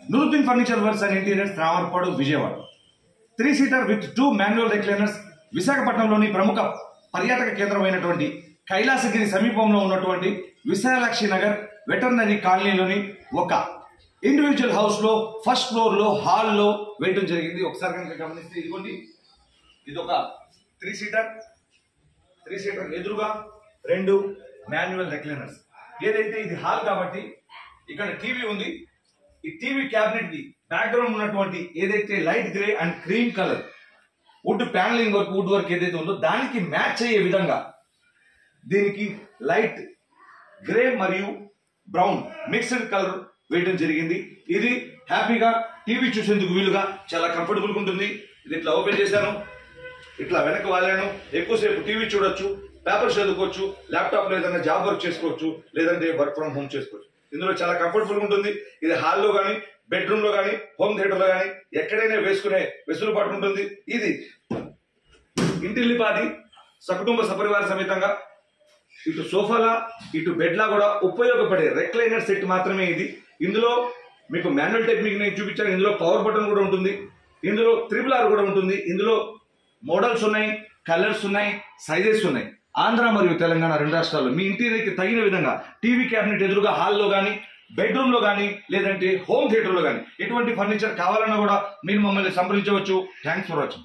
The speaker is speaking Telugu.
నురుద్దీన్ furniture works and interiors Ramarpadu Vijayawada three seater with two manual recliners విశాఖపట్నంలోని ప్రముఖ పర్యాటక కేంద్రమైనటువంటి కైలాసగిరి సమీపంలో ఉన్నటువంటి విశాలాక్షి నగర్ వెటర్నరీ కాలనీలోని ఒక ఇండివిజువల్ హౌస్ లో ఫస్ట్ ఫ్లోర్ లో హాల్ లో వేయడం జరిగింది ఒకసారి కనుక గమనిస్తే ఇదిగోండి ఇది ఒక త్రీ సీటర్ త్రీ సీటర్ ఎదురుగా రెండు మాన్యువల్ రెక్లైనర్స్ ఏదైతే ఇది హాల్ కాబట్టి ఇక్కడ టీవీ ఉంది ఈ టీవీ క్యాబినెట్ కి బ్యాక్గ్రౌండ్ ఉన్నటువంటి ఏదైతే light grey and cream colour wood panelling work wood work ఏదైతే ఉందో దానికి మ్యాచ్ అయ్యే విధంగా దీనికి లైట్ గ్రే మరియు బ్రౌన్ మిక్స్డ్ కలర్ వేయడం జరిగింది ఇది హ్యాపీగా టీవీ చూసేందుకు వీలుగా చాలా కంఫర్టబుల్గా ఉంటుంది ఇది ఇట్లా ఓపెన్ చేశాను ఇట్లా వెనక వాళ్ళాను ఎక్కువసేపు టీవీ చూడొచ్చు పేపర్ చదువుకోవచ్చు ల్యాప్టాప్ లో ఏదైనా జాబ్ వర్క్ చేసుకోవచ్చు లేదంటే వర్క్ ఫ్రమ్ హోమ్ చేసుకోవచ్చు ఇందులో చాలా కంఫర్టబుల్ ఉంటుంది ఇది హాల్లో కానీ బెడ్రూమ్ లో కానీ హోమ్ థియేటర్ లో కానీ ఎక్కడైనా వేసుకునే వెసులుబాటు ఉంటుంది ఇది ఇంటిల్లిపాది సకుటుంబ సపరివార సమేతంగా ఇటు సోఫాలా ఇటు బెడ్లా కూడా ఉపయోగపడే రెక్లైనర్ సెట్ మాత్రమే ఇది ఇందులో మీకు మాన్యువల్ టెక్నిక్ నేను చూపించాను ఇందులో పవర్ బటన్ కూడా ఉంటుంది ఇందులో త్రిబుల్ ఆర్ కూడా ఉంటుంది ఇందులో మోడల్స్ ఉన్నాయి కలర్స్ ఉన్నాయి సైజెస్ ఉన్నాయి ఆంధ్ర మరియు తెలంగాణ రెండు రాష్ట్రాల్లో మీ ఇంటీరియర్కి తగిన విధంగా టీవీ క్యాబినెట్ ఎదురుగా హాల్లో కానీ బెడ్రూమ్ లో కానీ లేదంటే హోమ్ థియేటర్ లో కానీ ఎటువంటి ఫర్నిచర్ కావాలన్నా కూడా మీరు మమ్మల్ని సంప్రదించవచ్చు థ్యాంక్స్ ఫర్ వాచింగ్